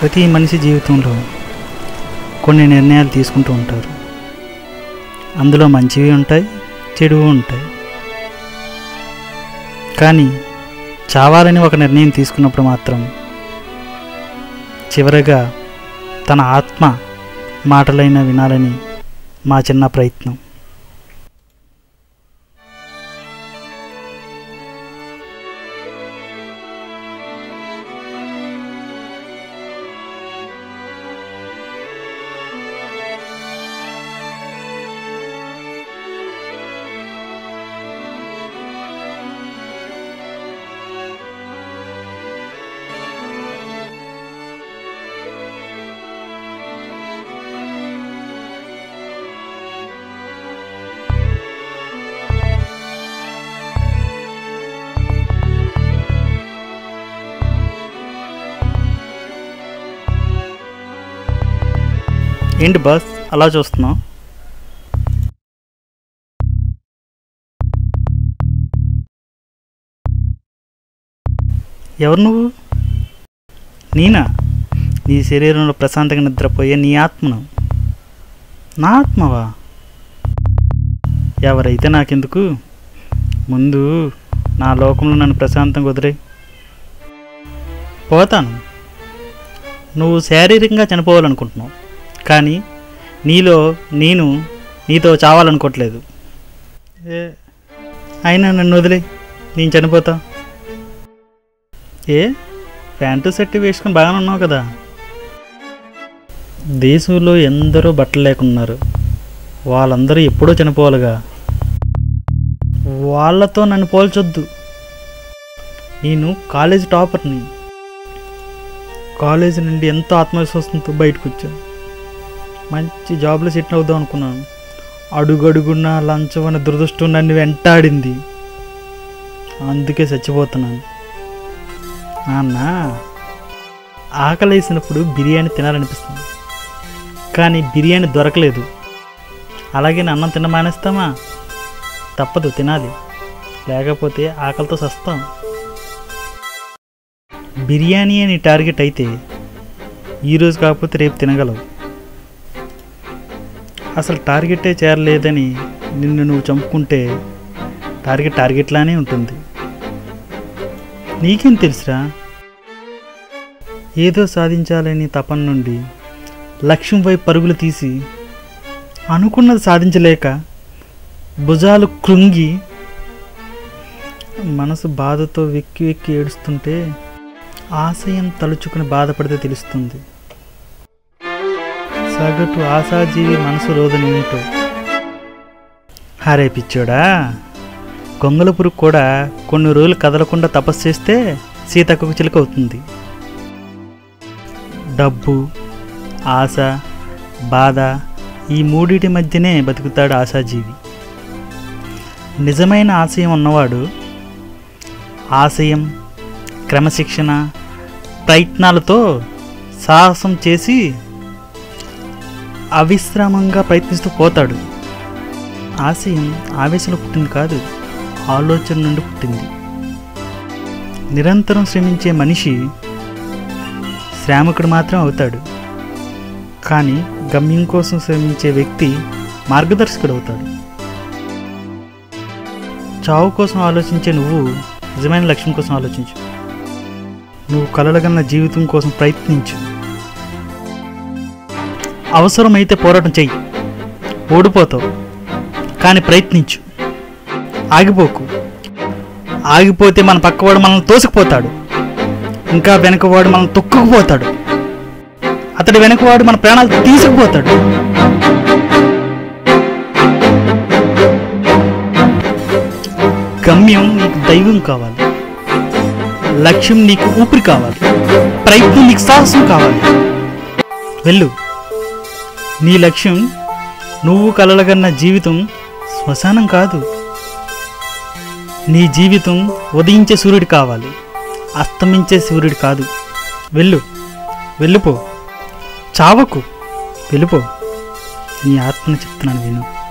ప్రతి మనిషి జీవితంలో కొన్ని నిర్ణయాలు తీసుకుంటూ ఉంటారు అందులో మంచివి ఉంటాయి చెడువి ఉంటాయి కానీ చావాలని ఒక నిర్ణయం తీసుకున్నప్పుడు మాత్రం చివరగా తన ఆత్మ మాటలైన వినాలని మా చిన్న ప్రయత్నం ఏంటి బాస్ అలా చూస్తున్నావు ఎవరు నువ్వు నేనా నీ శరీరంలో ప్రశాంతంగా నిద్రపోయే నీ ఆత్మను నా ఆత్మవా ఎవరైతే నాకెందుకు ముందు నా లోకంలో నన్ను ప్రశాంతంగా వదిలే పోతాను నువ్వు శారీరకంగా చనిపోవాలనుకుంటున్నావు కానీ నీలో నేను నీతో చావాలనుకోవట్లేదు ఏ అయినా నన్ను వదిలే నేను చనిపోతా ఏ ప్యాంటు సెట్ వేసుకొని బాగానే ఉన్నావు కదా దేశంలో ఎందరో బట్టలు లేకున్నారు వాళ్ళందరూ ఎప్పుడో చనిపోవాలిగా వాళ్ళతో నన్ను పోల్చొద్దు నేను కాలేజ్ టాపర్ని కాలేజీ నుండి ఎంతో ఆత్మవిశ్వాసంతో బయటకు వచ్చాను మంచి జాబ్లో సెటిల్ అవుదాం అనుకున్నాను అడుగడుగున లంచం అనే దురదృష్టం నన్ను వెంటాడింది అందుకే చచ్చిపోతున్నాను నాన్న ఆకలి వేసినప్పుడు బిర్యానీ తినాలనిపిస్తుంది కానీ బిర్యానీ దొరకలేదు అలాగే నేను అన్నం తిన మానేస్తామా తప్పదు తినాలి లేకపోతే ఆకలితో సస్తాం బిర్యానీ అని టార్గెట్ అయితే ఈరోజు కాకపోతే రేపు తినగలవు అసలు టార్గెటే చేరలేదని నిన్ను నువ్వు చంపుకుంటే టార్గెట్ టార్గెట్లానే ఉంటుంది నీకేం తెలుసురా ఏదో సాధించాలని తపన నుండి లక్ష్యం వైపు పరుగులు తీసి అనుకున్నది సాధించలేక భుజాలు కృంగి మనసు బాధతో వెక్కి వెక్కి ఏడుస్తుంటే ఆశయం తలుచుకుని బాధపడితే తెలుస్తుంది సగటు ఆశాజీవి మనసు రోదనేమిటో హరే పిచ్చోడా గొంగల పురుగు కూడా కొన్ని రోజులు కదలకుండా తపస్సు చేస్తే సీతక్కకు చిలుక అవుతుంది డబ్బు ఆశ బాధ ఈ మూడిటి మధ్యనే బతుకుతాడు ఆశాజీవి నిజమైన ఆశయం ఉన్నవాడు ఆశయం క్రమశిక్షణ ప్రయత్నాలతో సాహసం చేసి అవిశ్రామంగా ప్రయత్నిస్తూ పోతాడు ఆశయం ఆవేశంలో పుట్టింది కాదు ఆలోచన నుండి పుట్టింది నిరంతరం శ్రమించే మనిషి శ్రామికుడు మాత్రం అవుతాడు కానీ గమ్యం కోసం శ్రమించే వ్యక్తి మార్గదర్శకుడు అవుతాడు చావు కోసం ఆలోచించే నువ్వు నిజమైన లక్ష్యం కోసం ఆలోచించు నువ్వు కలలుగన్న జీవితం కోసం ప్రయత్నించు అవసరమైతే పోరాటం చెయ్యి ఓడిపోతావు కానీ ప్రయత్నించు ఆగిపోకు ఆగిపోతే మన పక్కవాడు మనల్ని తోసుకుపోతాడు ఇంకా వెనకవాడు మనల్ని తొక్కుకుపోతాడు అతడి వెనకవాడు మన ప్రాణాలు తీసుకుపోతాడు గమ్యం నీకు దైవం కావాలి లక్ష్యం నీకు ఊపిరి కావాలి ప్రయత్నం నీకు సాహసం కావాలి వెళ్ళు నీ లక్ష్యం నువ్వు కలలగన్న జీవితం శ్మశానం కాదు నీ జీవితం ఉదయించే సూర్యుడు కావాలి అస్తమించే సూర్యుడు కాదు వెళ్ళు వెళ్ళిపో చావకు వెళ్ళిపో నీ ఆత్మను చెప్తున్నాను విను